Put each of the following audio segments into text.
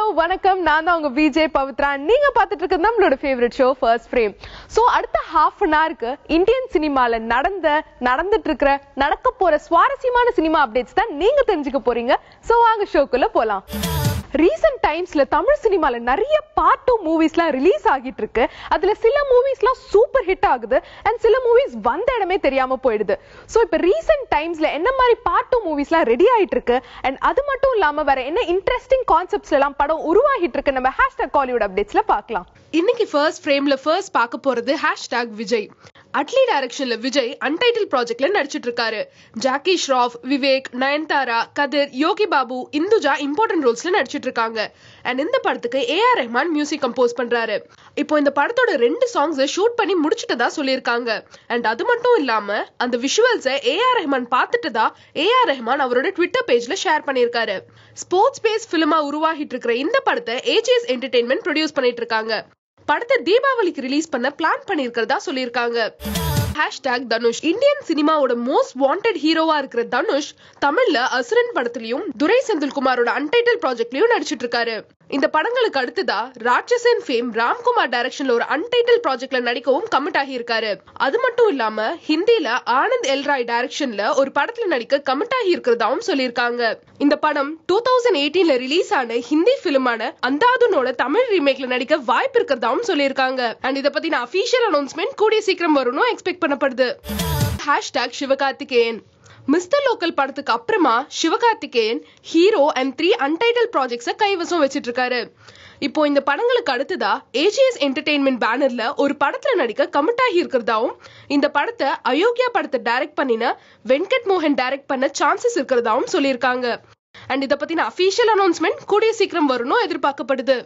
வணக்கம் நான் தான் உங்க விஜே பவித்ரா நீங்க பார்த்துட்டு இருக்கிறது நம்மளோட favourite show first frame so அடுத்த ஹாஃப் அன் ஹவருக்கு இந்தியன் சினிமால நடந்த நடந்துட்டு இருக்கிற நடக்க போற சுவாரஸ்யமான சினிமா அப்டேட்ஸ் தான் நீங்க தெரிஞ்சுக்க போறீங்க சோ வாங்க ஷோக்குள்ள போலாம் ரீசெண்ட் டைம்ஸ்ல தமிழ் சினிமால நிறைய பார்ட் டூ மூவிஸ்லாம் ரிலீஸ் ஆகிட்டு இருக்கு அதுல சில மூவிஸ்லாம் சூப்பர் ஹிட் ஆகுது அண்ட் சில மூவிஸ் வந்த இடமே தெரியாம போயிடுது சோ இப்ப ரீசெண்ட் டைம்ஸ்ல என்ன மாதிரி பார்ட் டூ மூவிஸ்லாம் ரெடி ஆயிட்டு இருக்கு அண்ட் அது மட்டும் இல்லாம வேற என்ன இன்ட்ரெஸ்டிங் கான்செப்ட்ஸ்ல எல்லாம் படம் உருவாகிட்டு இருக்கு நம்ம ஹேஷ்டாக் காலிவுட் அப்டேட்ஸ்ல பார்க்கலாம் இன்னைக்கு ஃபர்ஸ்ட் ஃப்ரேம்ல ஃபர்ஸ்ட் பார்க்க போறது ஹேஷ்டாக் விஜய் அட்லி டைரக்ஷன்ல விஜய் அன்டைட்டில் ப்ராஜெக்ட்ல நடிச்சிட்டு இருக்காரு ஜாக்கி ஷ்ராஃப் விவேக் நயன்தாரா கதிர் யோகி பாபு இந்துஜா இம்பார்ட்டன்ட் ரோல்ஸ்ல நடிச்சிட்டு இருக்காங்க அண்ட் இந்த படத்துக்கு A R Rahman music compose பண்றாரு இப்போ இந்த படத்தோட ரெண்டு சாங்ஸ் ஷூட் பண்ணி முடிச்சிட்டதா சொல்லியிருக்காங்க அண்ட் அது மட்டும் இல்லாம அந்த விஷுவல்ஸை ஏ ஆர் ரெஹ்மான் பார்த்துட்டதா ஏ ஆர் ரெஹ்மான் அவரோட ட்விட்டர் பேஜ்ல ஷேர் பண்ணியிருக்காரு ஸ்போர்ட்ஸ் பேஸ் பிலிமா உருவாகிட்டு இருக்கிற இந்த படத்தை ஏஜிஎஸ் என்டர்டெயின்மெண்ட் ப்ரொடியூஸ் பண்ணிட்டு இருக்காங்க படத்தை தீபாவளிக்கு ரிலீஸ் பண்ண பிளான் பண்ணியிருக்கிறதா சொல்லியிருக்காங்க ஹேஷ்டாக் தனுஷ் இந்தியன் சினிமாவோட மோஸ்ட் வாண்டட் ஹீரோவா இருக்கிற தனுஷ் தமிழ்ல அசுரன் படத்துலயும் துரை செந்தில்குமாரோட அன்டைட்டில் ப்ராஜெக்ட்லயும் நடிச்சிட்டு இருக்காரு இந்த படங்களுக்கு அடுத்ததா ராட்சசன் ஃபேம் ராம்குமார் டைரக்ஷன்ல ஒரு அன்டைட்டில் ப்ராஜெக்ட்ல நடிக்கவும் கமிட் ஆகி இருக்காரு அது மட்டும் இல்லாம ஹிந்தில ஆனந்த் எல்ராய் டைரக்ஷன்ல ஒரு படத்துல நடிக்க கமிட் ஆகி இருக்கிறதாவும் சொல்லியிருக்காங்க இந்த படம் டூ தௌசண்ட் எயிட்டீன்ல ரிலீஸ் ஆன ஹிந்தி பிலிமான அந்தாதுனோட தமிழ் ரீமேக்ல நடிக்க வாய்ப்பு இருக்கிறதாவும் சொல்லியிருக்காங்க அண்ட் இத பத்தின அபிஷியல் அனௌன்ஸ்மெண்ட் கூடிய சீக்கிரம் வரும்னு எக்ஸ்பெக்ட் பண்ணப்படுது ஹேஷ்டாக் சிவகார்த்திகேயன் மிஸ்டர் லோக்கல் படத்துக்கு அப்புறமா Sivakarthikeyan hero and three untitled ப்ராஜெக்ட்ஸை கைவசம் வச்சிட்டு இருக்காரு இப்போ இந்த படங்களுக்கு அடுத்ததா ஏஜிஎஸ் என்டர்டெயின்மெண்ட் பேனர்ல ஒரு படத்துல நடிக்க கமிட் ஆகி இருக்கிறதாவும் இந்த படத்தை அயோக்கியா படத்தை டைரக்ட் பண்ணின வெங்கட் மோகன் டைரக்ட் பண்ண சான்சஸ் இருக்கிறதாவும் சொல்லியிருக்காங்க அண்ட் இத பத்தின அபிஷியல் அனௌன்ஸ்மெண்ட் கூடிய சீக்கிரம் வரும்னு எதிர்பார்க்கப்படுது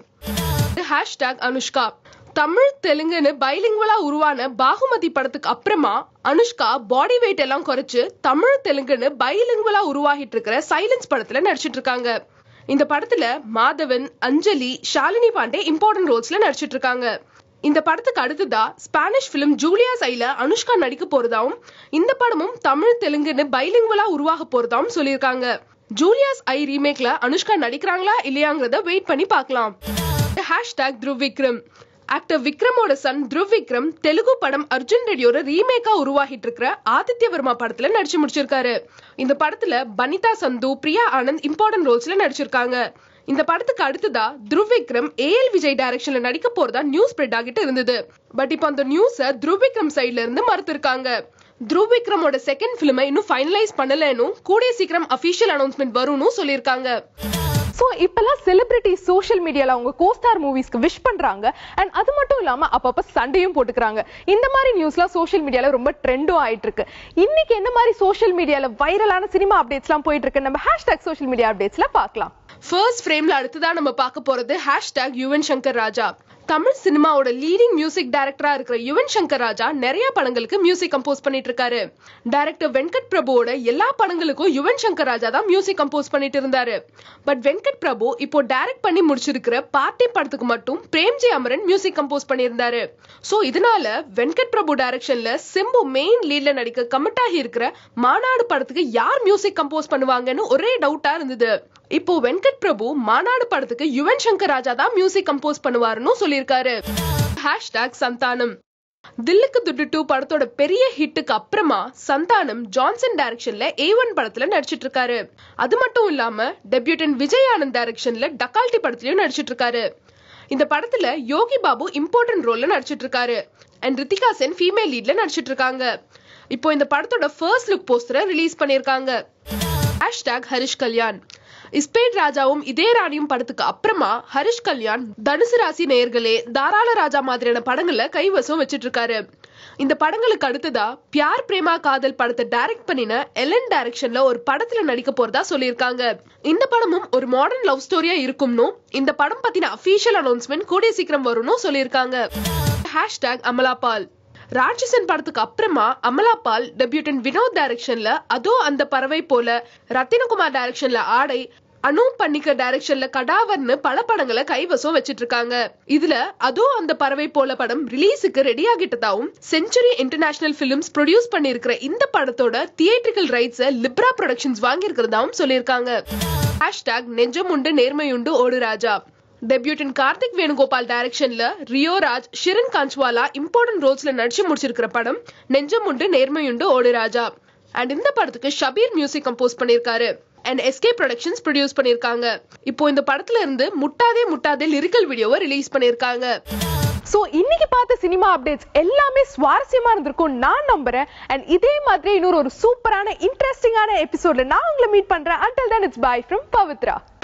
ஹேஷ்டாக் அனுஷ்கா தமிழ் தெலுங்குன்னு பைலிங்குவலா உருவான பாகுமதி படத்துக்கு அப்புறமா அனுஷ்கா பாடி வெயிட் எல்லாம் குறைச்சு தமிழ் தெலுங்குன்னு பைலிங்குவலா உருவாகிட்டு இருக்கிற சைலன்ஸ் படத்துல நடிச்சிட்டு இருக்காங்க இந்த படத்துல மாதவன் அஞ்சலி ஷாலினி பாண்டே இம்பார்ட்டன்ட் ரோல்ஸ்ல நடிச்சிட்டு இருக்காங்க இந்த படத்துக்கு அடுத்ததா ஸ்பானிஷ் பிலிம் ஜூலியா சைல அனுஷ்கா நடிக்க போறதாவும் இந்த படமும் தமிழ் தெலுங்குன்னு பைலிங்குவலா உருவாக போறதாவும் சொல்லியிருக்காங்க ஜூலியாஸ் ஐ ரீமேக்ல அனுஷ்கா நடிக்கிறாங்களா இல்லையாங்கிறத வெயிட் பண்ணி பார்க்கலாம் ஹேஷ்டாக் த்ருவ் விக்ரம் ஆக்டர் விக்ரமோட சன் த்ருவ் விக்ரம் தெலுங்கு படம் அர்ஜுன் ரெட்டியோட ரீமேக்கா உருவாகிட்டு இருக்கிற ஆதித்ய வர்மா படத்துல நடிச்சு முடிச்சிருக்காரு இந்த படத்துல பனிதா சந்து பிரியா ஆனந்த் இம்பார்ட்டன்ட் ரோல்ஸ்ல நடிச்சிருக்காங்க இந்த படத்துக்கு அடுத்ததா த்ருவ் விக்ரம் ஏஎல் விஜய் டைரக்ஷன்ல நடிக்க போறதா நியூஸ் ஸ்ப்ரெட் ஆகிட்டு இருந்தது பட் இப்போ அந்த நியூஸ த்ருவ் விக்ரம் சைட்ல இருந்து மறுத்திருக்காங்க த்ருவ் விக்ரமோட செகண்ட் பிலிமை இன்னும் ஃபைனலைஸ் பண்ணலன்னு கூடிய சீக்கிரம் அபிஷியல் அனௌன்ஸ்மெண்ட் வரும்னு சொல்லியிருக்காங்க சோ இப்பெல்லாம் செலிபிரிட்டி சோஷியல் மீடியால அவங்க கோஸ்டார் மூவிஸ்க்கு விஷ் பண்றாங்க அண்ட் அது மட்டும் இல்லாம அப்பப்ப சண்டையும் போட்டுக்கிறாங்க இந்த மாதிரி நியூஸ்லாம் சோஷியல் மீடியால ரொம்ப ட்ரெண்டும் ஆயிட்டு இருக்கு இன்னைக்கு என்ன மாதிரி சோஷியல் மீடியால வைரலான சினிமா அப்டேட்ஸ்லாம் போயிட்டு இருக்கு நம்ம ஹேஷ்டாக் சோஷியல் மீடியா அப்டேட்ஸ்ல பார்க்கலாம் ஃபர்ஸ்ட் ஃப்ரேம்ல அடுத்ததா நம்ம பார்க்க போறது ஹேஷ்டாக் யுவன் சங்கர் ராஜா தமிழ் சினிமாவோட லீடிங் மியூசிக் டைரக்டரா இருக்கிற யுவன் சங்கர் ராஜா நிறைய படங்களுக்கு மியூசிக் கம்போஸ் பண்ணிட்டு இருக்காரு டைரக்டர் வெங்கட் பிரபுவோட எல்லா படங்களுக்கும் யுவன் சங்கர் ராஜா தான் மியூசிக் கம்போஸ் பண்ணிட்டு இருந்தாரு பட் வெங்கட் பிரபு இப்போ டைரக்ட் பண்ணி முடிச்சிருக்கிற பார்ட்டி படத்துக்கு மட்டும் பிரேம்ஜி அமரன் மியூசிக் கம்போஸ் பண்ணியிருந்தாரு சோ இதனால வெங்கட் பிரபு டைரக்ஷன்ல சிம்பு மெயின் லீட்ல நடிக்க கமிட் ஆகி இருக்கிற மாநாடு படத்துக்கு யார் மியூசிக் கம்போஸ் பண்ணுவாங்கன்னு ஒரே டவுட்டா இருந்தது இப்போ வெங்கட் பிரபு மாநாடு படத்துக்கு யுவன் சங்கர் ராஜா தான் மியூசிக் கம்போஸ் பண்ணுவாருன்னு சொல்லியிருக்காரு ஹேஷ்டாக் சந்தானம் தில்லுக்கு துட்டு டூ படத்தோட பெரிய ஹிட்டுக்கு அப்புறமா சந்தானம் ஜான்சன் டைரக்ஷன்ல ஏ ஒன் படத்துல நடிச்சிட்டு இருக்காரு அது மட்டும் இல்லாம டெபியூட்டன் விஜய் ஆனந்த் டைரக்ஷன்ல டக்கால்டி படத்துலயும் நடிச்சிட்டு இருக்காரு இந்த படத்துல யோகி பாபு இம்பார்ட்டன்ட் ரோல்ல நடிச்சிட்டு இருக்காரு அண்ட் ரித்திகா சென் ஃபீமேல் லீட்ல நடிச்சிட்டு இருக்காங்க இப்போ இந்த படத்தோட ஃபர்ஸ்ட் லுக் போஸ்டரை ரிலீஸ் பண்ணிருக்காங்க ஹேஷ்டாக் ஹரிஷ் கல்யாண் இஸ்பேட் ராஜாவும் இதே ராணியும் படத்துக்கு அப்புறமா ஹரிஷ் கல்யாண் தனுசு ராசி நேயர்களே தாராள ராஜா மாதிரியான படங்கள்ல கைவசம் வச்சிட்டு இருக்காரு இந்த படங்களுக்கு அடுத்ததா பியார் பிரேமா காதல் படத்தை டைரக்ட் பண்ணின எலன் டைரக்ஷன்ல ஒரு படத்துல நடிக்க போறதா சொல்லியிருக்காங்க இந்த படமும் ஒரு மாடர்ன் லவ் ஸ்டோரியா இருக்கும்னு இந்த படம் பத்தின அபிஷியல் அனௌன்ஸ்மெண்ட் கூடிய சீக்கிரம் வரும்னு சொல்லியிருக்காங்க ஹேஷ்டாக் அமலாபால் ராட்சசன் படத்துக்கு அப்புறமா அமலாபால் டெபியூட்டன் வினோத் டைரக்ஷன்ல அதோ அந்த பறவை போல ரத்தினகுமார் டைரக்ஷன்ல ஆடை அனு பன்னிக்க டைரக்ஷன்ல கடாவர்னு பல படங்களை கைவசம் வச்சிட்டு இருக்காங்க இதுல அதோ அந்த பறவை போல படம் ரிலீஸுக்கு ரெடி ஆகிட்டதாவும் செஞ்சுரி இன்டர்நேஷனல் பிலிம்ஸ் ப்ரொடியூஸ் பண்ணிருக்கிற இந்த படத்தோட தியேட்ரிக்கல் ரைட்ஸை லிப்ரா ப்ரொடக்ஷன்ஸ் வாங்கியிருக்கிறதாவும் சொல்லியிருக்காங்க ஹேஷ்டாக் நெஞ்சமுண்டு நேர்மையுண்டு ஓடு ராஜா டெபியூட்டன் கார்த்திக் வேணுகோபால் டைரக்ஷன்ல ரியோ ராஜ் ஷிரன் காஞ்ச்வாலா இம்பார்ட்டன்ட் ரோல்ஸ்ல நடிச்சு முடிச்சிருக்கிற படம் நெஞ்சம் உண்டு நேர்மையுண்டு ஓடு ராஜா அண்ட் இந்த படத்துக்கு ஷபீர் மியூசிக் கம்போஸ் பண்ணிருக்காரு அண்ட் எஸ்கே ப்ரொடக்ஷன்ஸ் ப்ரொடியூஸ் பண்ணிருக்காங்க இப்போ இந்த படத்துல இருந்து முட்டாதே முட்டாதே லிரிக்கல் வீடியோவை ரிலீஸ் பண்ணிருக்காங்க சோ இன்னைக்கு பார்த்த சினிமா அப்டேட்ஸ் எல்லாமே சுவாரஸ்யமா இருந்திருக்கும் நான் நம்புறேன் அண்ட் இதே மாதிரி இன்னொரு ஒரு சூப்பரான இன்ட்ரெஸ்டிங்கான எபிசோட்ல நான் உங்களை மீட் பண்றேன் until then it's bye from Pavithra